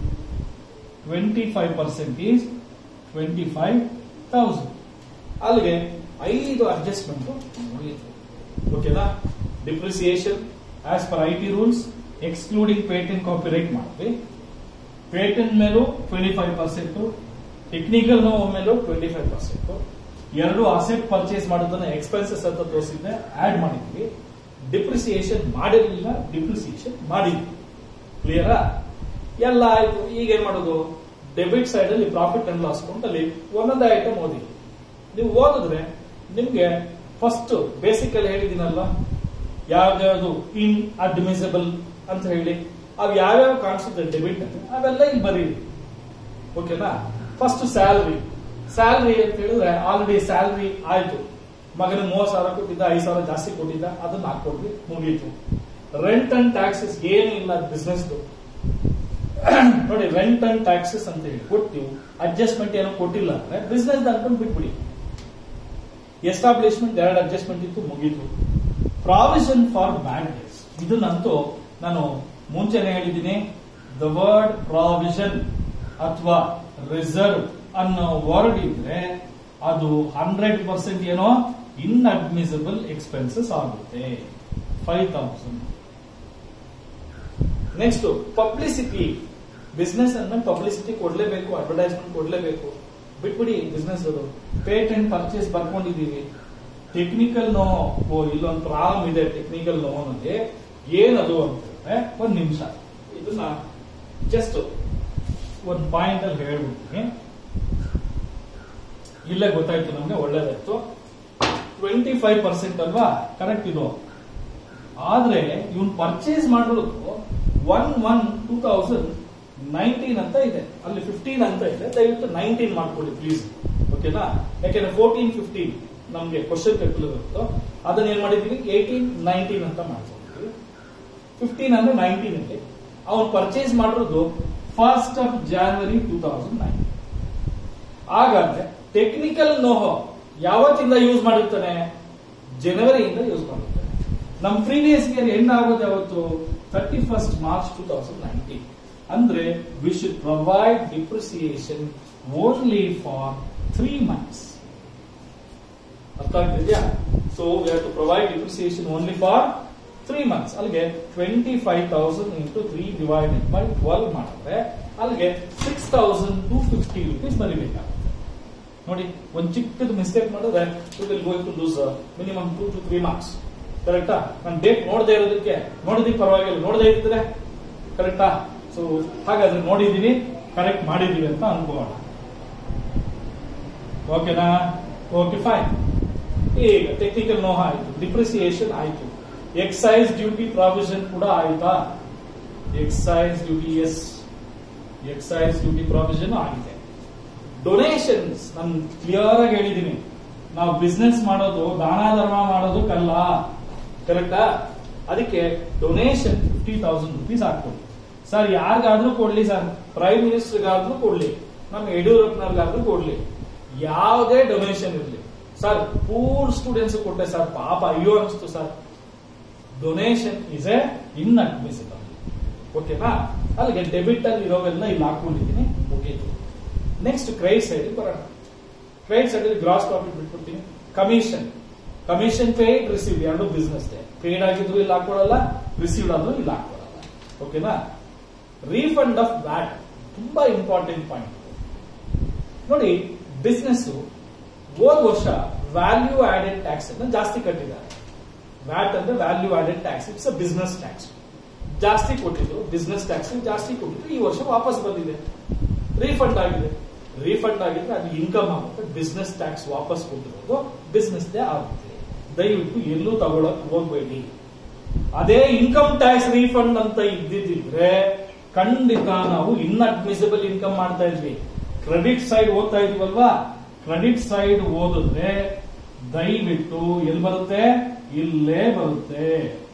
twenty five percent is twenty five thousand ಅಲ್ಲಿಗೆ ಐದು ಅಡ್ಜಸ್ಟ್ಮೆಂಟ್ ಮುಗಿಯಿತು ಓಕೆನಾ depreciation as per I T rules excluding patent copyright ಮಾಡಿದ್ವಿ ಪೇಟೆಂಟ್ ಮೇಲೂ twenty five percent technical know how ಮೇಲೂ twenty five percent ಎರಡು asset purchase ಮಾಡೋದನ್ನ expenses ಅಂತ ತೋರಿಸಿದ್ದೆ ಆಡ್ ಮಾಡಿದ್ವಿ ಡಿಪ್ರಿಸಿಯೇಷನ್ ಮಾಡಿರ್ಲಿಲ್ಲ ಡಿಪ್ರಿಸಿಯೇಷನ್ ಮಾಡಿದ್ವಿ ಕ್ಲಿಯರಾ ಎಲ್ಲ ಆಯ್ತು ಈಗ ಏನ್ ಮಾಡೋದು ಡೆಬಿಟ್ ಸೈಡ್ ಅಲ್ಲಿ ಪ್ರಾಫಿಟ್ ಅಂಡ್ ಲಾಸ್ ಅಕೌಂಟ್ ಅಲ್ಲಿ ಒಂದೊಂದೇ ಐಟಮ್ ಓದಿ ನೀವು ಓದಿದ್ರೆ ನಿಮ್ಗೆ ಫಸ್ಟ್ ಬೇಸಿಕ್ ಅಲ್ಲಿ ಹೇಳಿದಿನಲ್ವಾ ಯಾವ್ಯಾವ್ದು ಇನ್ ಅಡ್ಮಿಸಬಲ್ ಅಂತ ಹೇಳಿ ಅವ್ ಯಾವ್ಯಾವ ಕಾಣಿಸುತ್ತೆ ಡೆಬಿಟ್ ಅಂತ ಅವೆಲ್ಲ ಇಲ್ಲಿ ಬರೀರಿ ಓಕೆನಾ ಫಸ್ಟ್ ಸ್ಯಾಲ್ರಿ ಸ್ಯಾಲ್ರಿ ಅಂತ ಹೇಳಿದ್ರೆ ಆಲ್ರೆಡಿ ಸ್ಯಾಲ್ರಿ ಆಯ್ತು ಮಗನ ಮೂವತ್ ಸಾವಿರ ಕೊಟ್ಟಿದ್ದ ಐದು ಸಾವಿರ ಜಾಸ್ತಿ ಕೊಟ್ಟಿದ್ದ ಅದನ್ನ ಹಾಕೊಡ್ವಿ ಮುಗೀತು ರೆಂಟ್ ಅಂಡ್ ಟ್ಯಾಕ್ಸಸ್ ಏನು ಇಲ್ಲ ಬಿಸ್ನೆಸ್ ನೋಡಿ ರೆಂಟ್ ಅಂಡ್ ಟ್ಯಾಕ್ಸಸ್ ಅಂತ ಹೇಳಿ ಕೊಟ್ಟಿವು ಅಡ್ಜಸ್ಟ್ಮೆಂಟ್ ಏನೋ ಕೊಟ್ಟಿಲ್ಲ ಅಂದ್ರೆ ಬಿಸ್ನೆಸ್ ಅನ್ಕೊಂಡು ಬಿಟ್ಬಿಡಿ ಎಸ್ಟಾಬ್ಲಿಷ್ಮೆಂಟ್ ಎರಡು ಅಡ್ಜಸ್ಟ್ಮೆಂಟ್ ಇತ್ತು ಮುಗೀತು ಪ್ರಾವಿಷನ್ ಫಾರ್ ಬ್ಯಾಡ್ ಡೇಸ್ ಇದನ್ನಂತೂ ನಾನು ಮುಂಚೆನೆ ಹೇಳಿದ್ದೀನಿ ದ ವರ್ಡ್ ಪ್ರಾವಿಷನ್ ಅಥವಾ ರಿಸರ್ವ್ ಅನ್ನೋ ವರ್ಡ್ ಇದ್ರೆ ಅದು ಹಂಡ್ರೆಡ್ ಪರ್ಸೆಂಟ್ ಏನೋ ಇನ್ಅಡ್ಮಿಸಬಲ್ ಎಕ್ಸ್ಪೆನ್ಸಸ್ ಆಗುತ್ತೆ five thousand next publicity business ಅಂದ್ರೆ ಪಬ್ಲಿಸಿಟಿ ಕೊಡ್ಲೇಬೇಕು ಅಡ್ವರ್ಟೈಸ್ಮೆಂಟ್ ಕೊಡ್ಲೇಬೇಕು ಬಿಟ್ಬಿಡಿ ಬಿಸ್ನೆಸ್ ಅದು ಪೇಟೆಂಟ್ ಪರ್ಚೇಸ್ ಬರ್ಕೊಂಡಿದೀವಿ ಟೆಕ್ನಿಕಲ್ ನೋ ಓ ಇಲ್ಲೊಂದು ಪ್ರಾಬ್ಲಮ್ ಇದೆ ಟೆಕ್ನಿಕಲ್ ನೋನಲ್ಲಿ ಏನದು ಅಂತಂದ್ರೆ ಒಂದ್ ನಿಮಿಷ ಇದನ್ನ ಜಸ್ಟ್ ಒಂದ್ ಪಾಯಿಂಟ್ ಅಲ್ಲಿ ಹೇಳ್ಬಿಡ್ತೀನಿ ಇಲ್ಲೇ ಗೊತ್ತಾಯ್ತು ನಮ್ಗೆ ಒಳ್ಳೇದಾಯ್ತು ಟ್ವೆಂಟಿ ಫೈವ್ ಪರ್ಸೆಂಟ್ ಅಲ್ವಾ ಕರೆಕ್ಟ್ ಇದು ಆದ್ರೆ ಇವನ್ ಪರ್ಚೇಸ್ ಮಾಡಿರೋದು one one two thousand nineteen ಅಂತ ಇದೆ ಅಲ್ಲಿ ಫಿಫ್ಟೀನ್ ಅಂತ ಇದೆ ದಯವಿಟ್ಟು ನೈನ್ಟೀನ್ ಮಾಡ್ಕೊಳ್ಳಿ ಪ್ಲೀಸ್ ಓಕೆನಾ ಯಾಕೆಂದ್ರೆ ಫೋರ್ಟೀನ್ ಫಿಫ್ಟೀನ್ ನಮ್ಗೆ ಕ್ವಶನ್ ಪೇಪರ್ ಇರುತ್ತೋ ಅದನ್ನ ಏನ್ ಮಾಡಿದೀವಿ ಏಯ್ಟೀನ್ ನೈನ್ಟೀನ್ ಅಂತ ಮಾಡ್ಕೊಂಡಿದ್ವಿ ಫಿಫ್ಟೀನ್ ಅಂದ್ರೆ ನೈನ್ಟೀನ್ ಅಲ್ಲಿ ಅವ್ನು ಪರ್ಚೇಸ್ ಮಾಡಿರೋದು first of January two thousand nine ಹಾಗಾದ್ರೆ ಟೆಕ್ನಿಕಲ್ ನೋಹೋ ಯಾವತ್ತಿಂದ ಯೂಸ್ ಮಾಡಿರ್ತಾನೆ ಜನವರಿಯಿಂದ ಯೂಸ್ ಮಾಡಿರ್ತಾನೆ ನಮ್ ಪ್ರೀವಿಯಸ್ ಇಯರ್ ಎಂಡ್ ಆಗೋದು ಯಾವತ್ತು thirty first March two thousand nineteen ಅಂದ್ರೆ we should provide depreciation only for three months ಅರ್ಥ ಆಗ್ತಿದ್ಯಾ so we have to provide depreciation only for three months ಅಲ್ಲಿಗೆ twenty five thousand into three divided by twelve ಮಾಡಿದ್ರೆ ಅಲ್ಲಿಗೆ six thousand two fifty rupees ಬರೀಬೇಕಾಗುತ್ತೆ ನೋಡಿ ಒಂದ್ ಚಿಕ್ಕದು mistake ಮಾಡಿದ್ರೆ you will going to lose minimum two to three marks ಕರೆಕ್ಟಾ ನಾನು ಡೇಟ್ ನೋಡದೆ ಇರೋದಕ್ಕೆ ನೋಡಿದಕ್ಕೆ ಪರವಾಗಿಲ್ಲ ನೋಡದೆ ಇದ್ರೆ ಕರೆಕ್ಟಾ ಸೊ ಹಾಗಾದ್ರೆ ನೋಡಿದೀವಿ ಕರೆಕ್ಟ್ ಮಾಡಿದೀವಿ ಅಂತ ಅನ್ಕೋಣ ಓಕೆನಾ ಓಕೆ ಫೈನ್ ಈಗ ಟೆಕ್ನಿಕಲ್ ನೋಹ ಆಯ್ತು ಡಿಪ್ರಿಸಿಯೇಷನ್ ಆಯ್ತು ಎಕ್ಸೈಸ್ ಡ್ಯೂಟಿ ಪ್ರಾವಿಷನ್ ಕೂಡ ಆಯ್ತಾ excise duty yes excise duty provision ಆಗಿದೆ ಡೊನೇಷನ್ಸ್ ನಾನು ಕ್ಲಿಯರ್ ಆಗಿ ಹೇಳಿದೀನಿ ನಾವು ಬಿಸ್ನೆಸ್ ಮಾಡೋದು ದಾನ ಧರ್ಮ ಮಾಡೋದಕ್ಕಲ್ಲ ಕರೆಕ್ಟಾ ಅದಕ್ಕೆ ಡೊನೇಷನ್ ಫಿಫ್ಟಿ ತೌಸಂಡ್ ರುಪೀಸ್ ಹಾಕ್ಕೊಡಿ ಸರ್ ಯಾರಿಗಾದ್ರೂ ಕೊಡ್ಲಿ ಸರ್ ಪ್ರೈಮ್ ಮಿನಿಸ್ಟರ್ಗಾದ್ರೂ ಕೊಡ್ಲಿ ನಮ್ಮ ಯಡಿಯೂರಪ್ಪನವ್ರಿಗಾದ್ರೂ ಕೊಡ್ಲಿ ಯಾವುದೇ ಡೊನೇಷನ್ ಇರಲಿ ಸರ್ ಪೂರ್ ಸ್ಟೂಡೆಂಟ್ಸ್ ಕೊಟ್ಟೆ ಸರ್ ಪಾಪ ಅಯ್ಯೋ ಅನಿಸ್ತು sir donation is a inadmissible ಓಕೆನಾ ಅಲ್ಲಿಗೆ ಡೆಬಿಟ್ ಅಲ್ಲಿ ಇರೋವೆಲ್ಲ ಇಲ್ಲಿ ಹಾಕೊಂಡಿದ್ದೀನಿ ಮುಗೀತು ನೆಕ್ಸ್ಟ್ ಕ್ರೈಟ್ ಸೈಡ್ ಬರೋಣ ಕ್ರೈಟ್ ಸೈಡ್ ಗ್ರಾಸ್ ಪ್ರಾಫಿಟ್ ಬಿಟ್ಬಿಡ್ತೀನಿ ಕಮಿಷನ್ ಕಮಿಷನ್ ಪೇಡ್ ರಿಸೀವ್ ಎರಡು ಬಿಸ್ನೆಸ್ ಡೇ ಪೇಡ್ ಆಗಿದ್ರು ಇಲ್ಲಿ ಹಾಕೊಡಲ್ಲ ರಿಸೀವ್ಡ್ ಆದ್ರೂ ಇಲ್ಲಿ ಹಾಕೊಡಲ್ಲ ಓಕೆನಾ ರೀಫಂಡ್ ಆಫ್ ವ್ಯಾಟ್ ತುಂಬಾ ಇಂಪಾರ್ಟೆಂಟ್ ಪಾಯಿಂಟ್ ನೋಡಿ ಬಿಸ್ನೆಸ್ ಹೋದ ವರ್ಷ ವ್ಯಾಲ್ಯೂ ಆಡೆಡ್ ಟ್ಯಾಕ್ಸ್ ಅನ್ನ ಜಾಸ್ತಿ ಕಟ್ಟಿದ್ದಾರೆ ವ್ಯಾಟ್ ಅಂದ್ರೆ value added tax it's a business tax ಜಾಸ್ತಿ ಕೊಟ್ಟಿದ್ರು ಬಿಸ್ನೆಸ್ ಟ್ಯಾಕ್ಸ್ ಜಾಸ್ತಿ ಕೊಟ್ಟಿದ್ರು ಈ ವರ್ಷ ವಾಪಸ್ ಬಂದಿದೆ ರೀಫಂಡ್ ಆಗಿದೆ ರೀಫಂಡ್ ಆಗಿದ್ರೆ ಅದು ಇನ್ಕಮ್ ಆಗುತ್ತೆ ಬಿಸ್ನೆಸ್ ಟ್ಯಾಕ್ಸ್ ವಾಪಸ್ ಕೊಟ್ಟಿರೋದು ಬಿಸ್ನೆಸ್ ದೇ ಆಗುತ್ತೆ ದಯವಿಟ್ಟು ಎಲ್ಲೂ ತಗೊಳಕ್ ಹೋಗ್ಬೇಡಿ ಅದೇ ಇನ್ಕಮ್ ಟ್ಯಾಕ್ಸ್ ರೀಫಂಡ್ ಅಂತ ಇದ್ದಿದ್ರೆ ಖಂಡಿತ ನಾವು ಇನ್ಅಡ್ಮಿಸಿಬಲ್ ಇನ್ಕಮ್ ಮಾಡ್ತಾ ಇದ್ವಿ ಕ್ರೆಡಿಟ್ ಸೈಡ್ ಓದ್ತಾ ಇದೀವಲ್ವಾ ಕ್ರೆಡಿಟ್ ಸೈಡ್ ಓದಿದ್ರೆ ದಯವಿಟ್ಟು ಎಲ್ಲಿ ಬರುತ್ತೆ ಇಲ್ಲೇ ಬರುತ್ತೆ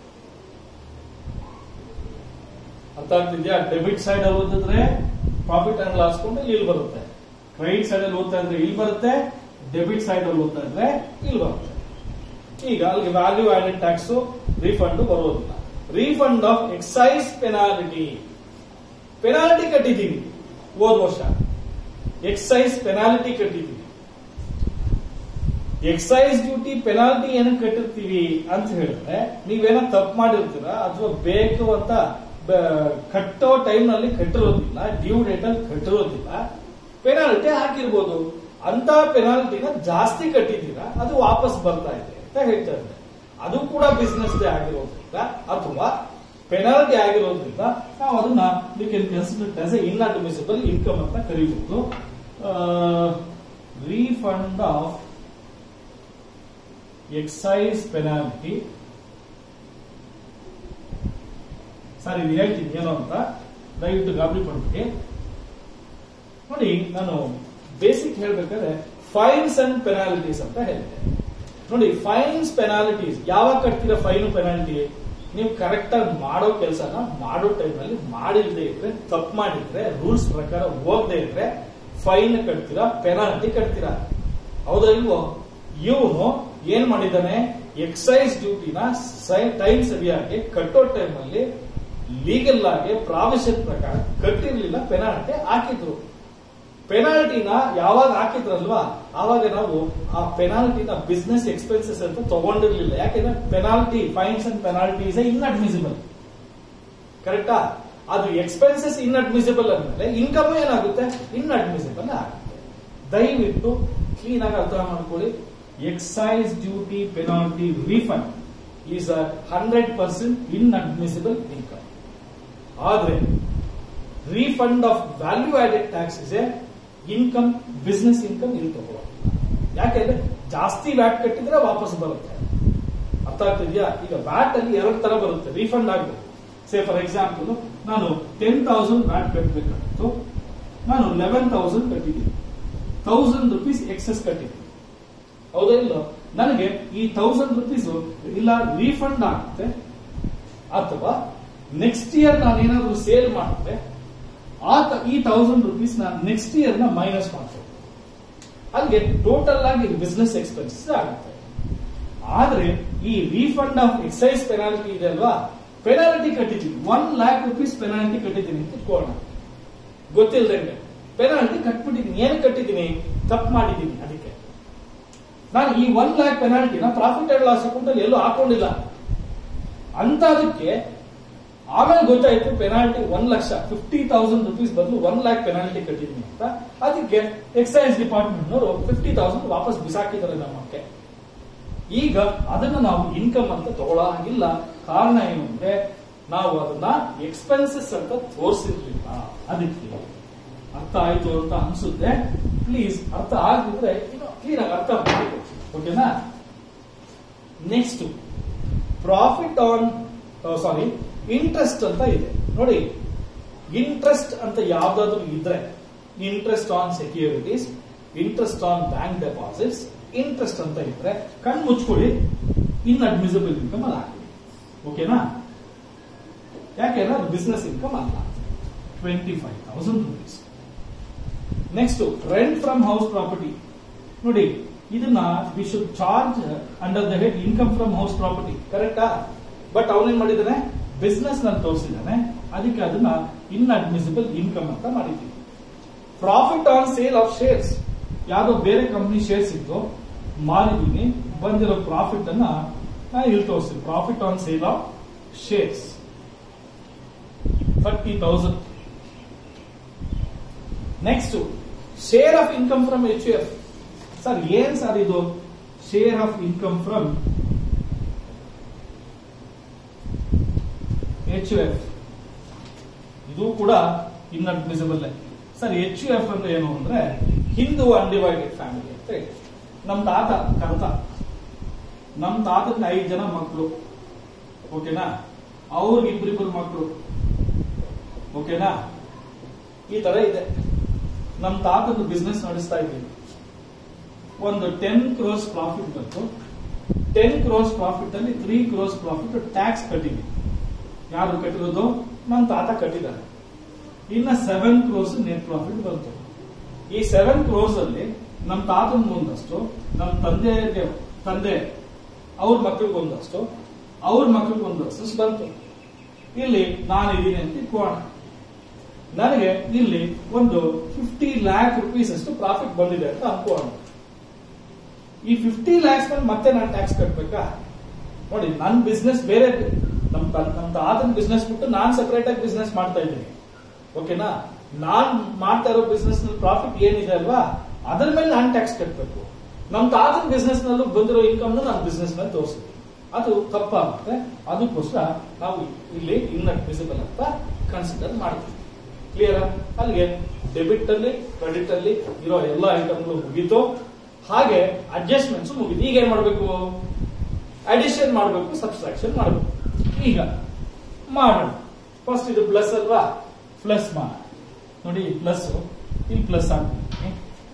ಅರ್ಥ ಆಗ್ತಿದ್ಯಾ ಡೆಬಿಟ್ ಸೈಡ್ ಅಲ್ಲಿ ಓದಿದ್ರೆ ಪ್ರಾಫಿಟ್ ಅಂಡ್ ಲಾಸ್ ಕೊಂಡು ಇಲ್ಲಿ ಬರುತ್ತೆ ಕ್ರೆಡಿಟ್ ಸೈಡ್ ಅಲ್ಲಿ ಓದ್ತಾ ಇದ್ರೆ ಇಲ್ಲಿ ಬರುತ್ತೆ ಡೆಬಿಟ್ ಸೈಡ್ ಅಲ್ಲಿ ಓದ್ತಾ ಇದ್ರೆ ಇಲ್ಲಿ ಬರುತ್ತೆ ಈಗ ಅಲ್ಲಿಗೆ ವ್ಯಾಲ್ಯೂ ಆಡೆಡ್ ಟ್ಯಾಕ್ಸ್ ರೀಫಂಡ್ ಬರೋದಿಲ್ಲ refund of excise penalty penalty ಕಟ್ಟಿದ್ದೀವಿ ಹೋದ ವರ್ಷ ಎಕ್ಸೈಸ್ ಪೆನಾಲ್ಟಿ ಕಟ್ಟಿದ್ದೀವಿ ಎಕ್ಸೈಸ್ ಡ್ಯೂಟಿ ಪೆನಾಲ್ಟಿ ಏನಕ್ಕೆ ಕಟ್ಟಿರ್ತೀವಿ ಅಂತ ಹೇಳಿದ್ರೆ ನೀವೇನೋ ತಪ್ಪು ಮಾಡಿರ್ತೀರಾ ಅಥವಾ ಬೇಕು ಅಂತ ಬ- ಕಟ್ಟೋ ಟೈಮ್ ನಲ್ಲಿ ಕಟ್ಟಿರೋದಿಲ್ಲ ಡ್ಯೂ ಡೇಟ್ ಅಲ್ಲಿ ಕಟ್ಟಿರೋದಿಲ್ಲ ಪೆನಾಲ್ಟಿ ಹಾಕಿರ್ಬೋದು ಅಂತ ಪೆನಾಲ್ಟಿನ ಜಾಸ್ತಿ ಕಟ್ಟಿದ್ದೀರಾ ಅದು ವಾಪಸ್ ಬರ್ತಾ ಇದೆ ಅಂತ ಹೇಳ್ತಾ ಇದ್ದಾರೆ ಅದು ಕೂಡ ಬಿಸ್ನೆಸ್ ಡೇ ಆಗಿರೋದ್ರಿಂದ ಅಥವಾ ಪೆನಾಲ್ಟಿ ಆಗಿರೋದ್ರಿಂದ ನಾವು ಅದನ್ನ we can consider as a inadmissible income ಅಂತ ಕರೀಬಹುದು refund of excise penalty sir ಇದು ಹೇಳ್ತೀನಿ ಏನು ಅಂತ ದಯವಿಟ್ಟು ಗಾಬರಿ ಪಡ್ಬಿಟ್ಟು ನೋಡಿ ನಾನು ಬೇಸಿಕ್ ಹೇಳ್ಬೇಕಾದ್ರೆ ಫೈನ್ಸ್ ಅಂಡ್ ಪೆನಾಲ್ಟೀಸ್ ಅಂತ ಹೇಳಿದೆ ನೋಡಿ ಫೈನ್ಸ್ ಪೆನಾಲ್ಟೀಸ್ ಯಾವಾಗ ಕಟ್ತೀರಾ ಫೈನ್ ಪೆನಾಲ್ಟಿ ನೀವು ಕರೆಕ್ಟ್ ಆಗಿ ಮಾಡೋ ಕೆಲಸನ ಮಾಡೋ ಟೈಮಲ್ಲಿ ಮಾಡಿಲ್ದೇ ಇದ್ರೆ ತಪ್ಪು ಮಾಡಿದ್ರೆ ರೂಲ್ಸ್ ಪ್ರಕಾರ ಹೋಗದೆ ಇದ್ರೆ ಫೈನ್ ಕಟ್ತೀರಾ ಪೆನಾಲ್ಟಿ ಕಟ್ತೀರಾ ಹೌದಾ ಇಲ್ವೋ ಇವನು ಏನ್ ಮಾಡಿದ್ದಾನೆ ಎಕ್ಸೈಸ್ ಡ್ಯೂಟಿನ ಟೈಮ್ ಸರಿಯಾಗಿ ಕಟ್ಟೋ ಟೈಮಲ್ಲಿ ಲೀಗಲ್ ಆಗಿ ಪ್ರಾವಿಷನ್ ಪ್ರಕಾರ ಕಟ್ಟಿರ್ಲಿಲ್ಲ ಪೆನಾಲ್ಟಿ ಹಾಕಿದ್ರು ಪೆನಾಲ್ಟಿನ ಯಾವಾಗ ಹಾಕಿದ್ರಲ್ವಾ ಆವಾಗ ನಾವು ಆ ಪೆನಾಲ್ಟಿನ ಬಿಸ್ನೆಸ್ ಎಕ್ಸ್ಪೆನ್ಸಸ್ ಅಂತ ತಗೊಂಡಿರ್ಲಿಲ್ಲ ಯಾಕೆಂದ್ರೆ penalty fines and penalties inadmissible ಕರೆಕ್ಟಾ ಅದು ಎಕ್ಸ್ಪೆನ್ಸಸ್ ಇನ್ಅಡ್ಮಿಸಿಬಲ್ ಅಂದ್ಮೇಲೆ ಇನ್ಕಮ್ ಏನಾಗುತ್ತೆ ಇನ್ಅಡ್ಮಿಸಿಬಲ್ ಆಗುತ್ತೆ ದಯವಿಟ್ಟು ಕ್ಲೀನ್ ಆಗಿ ಅರ್ಥ ಮಾಡ್ಕೊಳ್ಳಿ excise duty penalty refund is a hundred percent inadmissible income ಆದ್ರೆ refund of value added tax is a income business income ಇಲ್ಲಿ ತಗೊಳ್ಳೋ ಯಾಕೆಂದ್ರೆ ಜಾಸ್ತಿ ವ್ಯಾಟ್ ಕಟ್ಟಿದ್ರೆ ವಾಪಸ್ ಬರುತ್ತೆ ಅರ್ಥ ಆಗ್ತಿದ್ಯಾ ಈಗ ವ್ಯಾಟ್ ಅಲ್ಲಿ ಎರಡು ತರ ಬರುತ್ತೆ ರೀಫಂಡ್ ಆಗಬೇಕು ಸೇ ಫಾರ್ ಎಕ್ಸಾಂಪಲ್ ನಾನು ಟೆನ್ ತೌಸಂಡ್ ವ್ಯಾಟ್ ಕಟ್ಟಬೇಕಾಗಿತ್ತು ನಾನು ಲೆವೆನ್ ತೌಸಂಡ್ ಕಟ್ಟಿದ್ದೀನಿ ತೌಸಂಡ್ ರುಪೀಸ್ ಎಕ್ಸೆಸ್ ಕಟ್ಟಿದ್ದೀನಿ ಹೌದಾ ಇಲ್ಲ ನನಗೆ ಈ ತೌಸಂಡ್ ರುಪೀಸ್ ಇಲ್ಲ ರೀಫಂಡ್ ಆಗುತ್ತೆ ಅಥವಾ ನೆಕ್ಸ್ಟ್ ಇಯರ್ ನಾನು ಏನಾದ್ರು ಸೇಲ್ ಮಾಡಿದ್ರೆ ಆ ತ- ಈ ತೌಸಂಡ್ ರುಪೀಸ್ ನಾನು ನೆಕ್ಸ್ಟ್ ಇಯರ್ ನ ಮೈನಸ್ ಮಾಡ್ತೀನಿ ಅಲ್ಲಿಗೆ ಟೋಟಲ್ ಆಗಿ ಬಿಸ್ನೆಸ್ ಎಕ್ಸ್ಪೆನ್ಸಸ್ ಆಗುತ್ತೆ ಆದ್ರೆ ಈ ರೀಫಂಡ್ ಆಫ್ ಎಕ್ಸೈಸ್ ಪೆನಾಲ್ಟಿ ಇದೆ ಅಲ್ವಾ ಪೆನಾಲ್ಟಿ ಕಟ್ಟಿದ್ದೀನಿ ಒನ್ ಲ್ಯಾಕ್ ರುಪೀಸ್ ಪೆನಾಲ್ಟಿ ಕಟ್ಟಿದ್ದೀನಿ ಅಂತ ಇಟ್ಕೊಳ್ಳೋಣ ಗೊತ್ತಿಲ್ಲದಂಗೆ ಪೆನಾಲ್ಟಿ ಕಟ್ಬಿಟ್ಟಿದ್ದೀನಿ ಏನು ಕಟ್ಟಿದ್ದೀನಿ ತಪ್ಪು ಮಾಡಿದ್ದೀನಿ ಅದಕ್ಕೆ ನಾನು ಈ ಒನ್ ಲ್ಯಾಕ್ ಪೆನಾಲ್ಟಿನ ಪ್ರಾಫಿಟ್ ಅಂಡ್ ಲಾಸ್ ಅಕೌಂಟ್ ಅಲ್ಲಿ ಎಲ್ಲೂ ಹಾಕೊಂಡಿಲ್ಲ ಅಂತದಕ್ಕೆ ಆಮೇಲೆ ಗೊತ್ತಾಯ್ತು penalty one lakh fifty thousand rupees ಬದಲು ಒನ್ ಲ್ಯಾಕ್ ಪೆನಾಲ್ಟಿ ಕಟ್ಟಿದ್ದೀನಿ ಅಂತ ಅದಕ್ಕೆ ಎಕ್ಸೈಸ್ ಡಿಪಾರ್ಟ್ಮೆಂಟ್ ನವರು ಫಿಫ್ಟಿ ತೌಸಂಡ್ ವಾಪಸ್ ಬಿಸಾಕಿದ್ದಾರೆ ನಮ್ಮಕ್ಕೆ ಈಗ ಅದನ್ನ ನಾವು ಇನ್ಕಮ್ ಅಂತ ತಗೊಳ್ಳಾಗಿಲ್ಲ ಕಾರಣ ಏನು ಅಂದ್ರೆ ನಾವು ಅದನ್ನ ಎಕ್ಸ್ಪೆನ್ಸಸ್ ಅಂತ ತೋರಿಸಿರ್ಲಿಲ್ಲ ಅದಕ್ಕೆ ಅರ್ಥ ಆಯ್ತು ಅಂತ ಅನ್ಸುತ್ತೆ ಪ್ಲೀಸ್ ಅರ್ಥ ಆಗಿದ್ರೆ ಕ್ಲೀನ್ ಆಗಿ ಅರ್ಥ ಮಾಡಿ ಓಕೆನಾ next profit on sorry interest ಅಂತ ಇದೆ ನೋಡಿ ಇಂಟ್ರೆಸ್ಟ್ ಅಂತ ಯಾವ್ದಾದ್ರು ಇದ್ರೆ interest on securities interest on bank deposits interest ಅಂತ ಇದ್ರೆ ಕಣ್ ಮುಚ್ಕೊಳ್ಳಿ ಇನ್ ಅಡ್ಮಿಸಿಬಲ್ ಇನ್ಕಮ್ ಅಲ್ಲಿ ಹಾಕಿ ಓಕೆನಾ ಯಾಕೆಂದ್ರೆ ಅದು ಬಿಸ್ನೆಸ್ ಇನ್ಕಮ್ ಅಲ್ಲ twenty five thousand rupees next rent from house property ನೋಡಿ ಇದನ್ನ we should charge under the head income from house property ಕರೆಕ್ಟಾ ಬಟ್ ಅವನೇನ್ ಮಾಡಿದ್ದಾನೆ ಬಿಸ್ನೆಸ್ ನಲ್ಲಿ ತೋರಿಸಿದ್ದಾನೆ ಅದಕ್ಕೆ ಅದನ್ನ ಇನ್ ಅಡ್ಮಿಸಿಬಲ್ ಇನ್ಕಮ್ ಅಂತ ಮಾಡಿದ್ದೀವಿ profit on sale of shares ಯಾವ್ದೋ ಬೇರೆ ಕಂಪನಿ ಶೇರ್ಸ್ ಇತ್ತು ಮಾರಿದೀನಿ ಬಂದಿರೋ ಪ್ರಾಫಿಟ್ ಅನ್ನ ನಾನು ಇಲ್ಲಿ ತೋರಿಸ್ತೀನಿ profit on sale of shares thirty thousand next share of income from H F sir ಏನ್ ಸರ್ ಇದು share of income from H F ಇದು ಕೂಡ inadmissible sir H U F ಅಂದ್ರೆ ಏನು ಅಂದ್ರೆ ಹಿಂದೂ ಅನ್ಡಿವೈಡೆಡ್ ಫ್ಯಾಮಿಲಿ ಅಂತ ಹೇಳಿ ನಮ್ ತಾತ ಕರ್ತ ನಮ್ ತಾತಕ್ಕೆ ಐದು ಜನ ಮಕ್ಕಳು ಓಕೆನಾ ಅವ್ರಿಗೆ ಇಬ್ಬರಿಬ್ಬರು ಮಕ್ಕಳು ಓಕೆನಾ ಈ ತರ ಇದೆ ನಮ್ ತಾತದ್ದು ಬಿಸ್ನೆಸ್ ನಡೆಸ್ತಾ ಇದ್ದೀವಿ ಒಂದು ಟೆನ್ ಕ್ರೋಸ್ ಪ್ರಾಫಿಟ್ ಬಂತು ಟೆನ್ ಕ್ರೋಸ್ ಪ್ರಾಫಿಟ್ ಅಲ್ಲಿ ತ್ರೀ ಕ್ರೋಸ್ ಪ್ರಾಫಿಟ್ ಟ್ಯಾಕ್ಸ್ ಕಟ್ಟಿದ್ವಿ ಯಾರು ಕಟ್ಟಿರೋದು ನಮ್ಮ ತಾತ ಕಟ್ಟಿದ್ದಾರೆ ಇನ್ನ ಸೆವೆನ್ ಕ್ರೋಸ್ ನೆಟ್ ಪ್ರಾಫಿಟ್ ಬಂತು ಈ ಸೆವೆನ್ ಕ್ರೋಸ್ ಅಲ್ಲಿ ನಮ್ಮ ತಾತನ ಒಂದಷ್ಟು ನಮ್ಮ ತಂದೆಗೆ ತಂದೆ ಅವ್ರ ಮಕ್ಳಿಗೆ ಒಂದಷ್ಟು ಅವ್ರ ಮಕ್ಳಿಗೆ ಒಂದಷ್ಟು ಬಂತು ಇಲ್ಲಿ ನಾನಿದ್ದೀನಿ ಅಂತ ಇಟ್ಕೋಣ ನನಗೆ ಇಲ್ಲಿ ಒಂದು ಫಿಫ್ಟಿ ಲ್ಯಾಕ್ ರುಪೀಸ್ ಅಷ್ಟು ಪ್ರಾಫಿಟ್ ಬಂದಿದೆ ಅಂತ ಅನ್ಕೋಣ ಈ ಫಿಫ್ಟಿ ಲ್ಯಾಕ್ಸ್ ಮೇಲೆ ಮತ್ತೆ ನಾನು ಟ್ಯಾಕ್ಸ್ ಕಟ್ಬೇಕಾ ನೋಡಿ ನನ್ನ ಬಿಸ್ನೆಸ್ ಬೇರೆ ನಮ್ ತ- ನಮ್ ತಾತನ ಬಿಸ್ನೆಸ್ ಬಿಟ್ಟು ನಾನ್ ಸಪರೇಟ್ ಆಗಿ ಬಿಸ್ನೆಸ್ ಮಾಡ್ತಾ ಇದ್ದೀನಿ ಓಕೆನಾ ನಾನ್ ಮಾಡ್ತಾ ಇರೋ ಬಿಸ್ನೆಸ್ ನಲ್ಲಿ ಪ್ರಾಫಿಟ್ ಏನಿದೆ ಅಲ್ವಾ ಅದ್ರ ಮೇಲೆ ನಾನ್ ಟ್ಯಾಕ್ಸ್ ಕಟ್ಟಬೇಕು ನಮ್ ತಾತನ ಬಿಸ್ನೆಸ್ ನಲ್ಲೂ ಬಂದಿರೋ ಇನ್ಕಮ್ ನಾನು ಬಿಸ್ನೆಸ್ ಮೇಲೆ ತೋರಿಸ್ತೀನಿ ಅದು ತಪ್ಪಾಗುತ್ತೆ ಅದಕ್ಕೋಸ್ಕರ ನಾವು ಇಲ್ಲಿ ಇನ್ಅಡ್ಮಿಸಿಬಲ್ ಅಂತ ಕನ್ಸಿಡರ್ ಮಾಡ್ತೀವಿ ಕ್ಲಿಯರ್ ಅಲ್ಲಿಗೆ ಡೆಬಿಟ್ ಅಲ್ಲಿ ಕ್ರೆಡಿಟ್ ಅಲ್ಲಿ ಇರೋ ಎಲ್ಲ ಐಟಮ್ಗಳು ಮುಗೀತು ಹಾಗೆ ಅಡ್ಜಸ್ಟ್ಮೆಂಟ್ಸ್ ಮುಗೀತು ಈಗ ಏನ್ ಮಾಡ್ಬೇಕು ಅಡಿಷನ್ ಮಾಡಬೇಕು ಸಬ್ಸ್ಟ್ರಾಕ್ಷನ್ ಮಾಡಬೇಕು ಈಗ ಮಾಡೋಣ ಫಸ್ಟ್ ಇದು ಪ್ಲಸ್ ಅಲ್ವಾ ಪ್ಲಸ್ ಮಾಡೋಣ ನೋಡಿ ಪ್ಲಸ್ ಇಲ್ಲಿ ಪ್ಲಸ್ ಹಾಕ್ತೀನಿ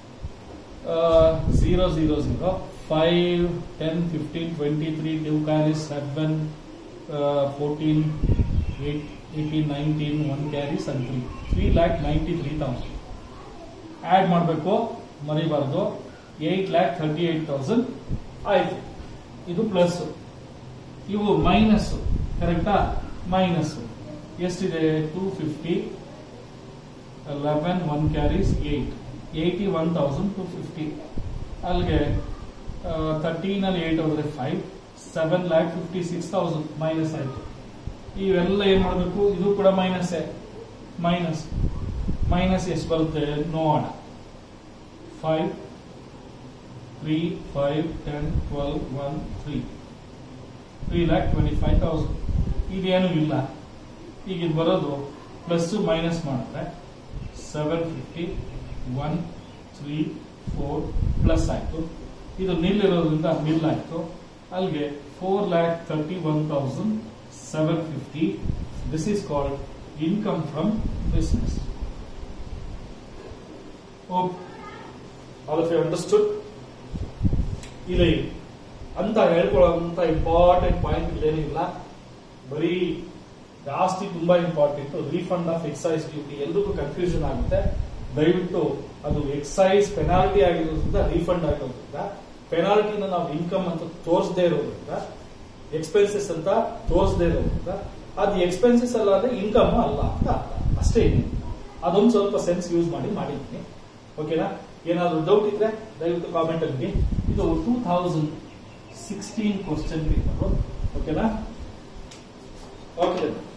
zero zero zero five ten fifteen twenty three two carries seven fourteen eight eighteen nineteen one carries and three three lakh ninety three thousand add ಮಾಡಬೇಕು ಮರಿಬಾರ್ದು eight lakh thirty eight thousand ಆಯ್ತು ಇದು plus ಇವು minus ಕರೆಕ್ಟಾ minus ಎಷ್ಟಿದೆ two fifty eleven one carries eight eighty one thousand two fifty ಅಲ್ಲಿಗೆ thirteen ಅಲ್ಲಿ eight ಹೋದ್ರೆ five seven lakh fifty six thousand minus ಆಯ್ತು ಇವೆಲ್ಲ ಏನ್ ಮಾಡಬೇಕು ಇದು ಕೂಡ ಮೈನಸ್ ಮೈನಸ್ ಮೈನಸ್ ಎಷ್ಟು ಬರುತ್ತೆ ನೋಡೋಣ five three five ten twelve one three three lakh twenty five thousand ಇದೇನು ಇಲ್ಲ ಈಗ ಇದು ಬರೋದು ಪ್ಲಸ್ ಮೈನಸ್ ಮಾಡಿದ್ರೆ seven fifty one three four plus ಆಯ್ತು ಇದು ನಿಲ್ ಇರೋದ್ರಿಂದ ನಿಲ್ ಆಯ್ತು ಅಲ್ಲಿಗೆ four lakh thirty one thousand seven fifty this is called income from business all of you understood ಇಲ್ಲಿ ಅಂತ ಹೇಳ್ಕೊಳ್ಳೋಂತ ಇಂಪಾರ್ಟೆಂಟ್ ಪಾಯಿಂಟ್ ಇಲ್ಲೇನಿಲ್ಲ ಬರೀ ಜಾಸ್ತಿ ತುಂಬಾ important refund of excise duty ಎಲ್ರಿಗೂ ಕನ್ಫ್ಯೂಷನ್ ಆಗುತ್ತೆ ದಯವಿಟ್ಟು ಅದು ಎಕ್ಸೈಸ್ ಪೆನಾಲ್ಟಿ ಆಗಿರೋದ್ರಿಂದ ರೀಫಂಡ್ ಆಗಿರೋದ್ರಿಂದ ಪೆನಾಲ್ಟಿನ ನಾವು ಇನ್ಕಮ್ ಅಂತ ತೋರಿಸದೇ ಇರೋದ್ರಿಂದ ಎಕ್ಸ್ಪೆನ್ಸಸ್ ಅಂತ ತೋರಿಸದೇ ಇರೋದ್ರಿಂದ ಅದು ಎಕ್ಸ್ಪೆನ್ಸಸ್ ಅಲ್ಲ ಅಂದ್ರೆ ಇನ್ಕಮ್ ಅಲ್ಲ ಅಂತ ಅರ್ಥ ಅಷ್ಟೇ ಏನಿಲ್ಲ ಅದೊಂದು ಸ್ವಲ್ಪ ಸೆನ್ಸ್ ಯೂಸ್ ಮಾಡಿ ಮಾಡಿದ್ದೀನಿ ಓಕೆನಾ ಏನಾದ್ರು ಡೌಟ್ ಇದ್ರೆ ದಯವಿಟ್ಟು ಕಾಮೆಂಟ್ ಅಲ್ಲಿ ಇದು two thousand sixteen question paper ಓಕೆನಾ ಓಕೆ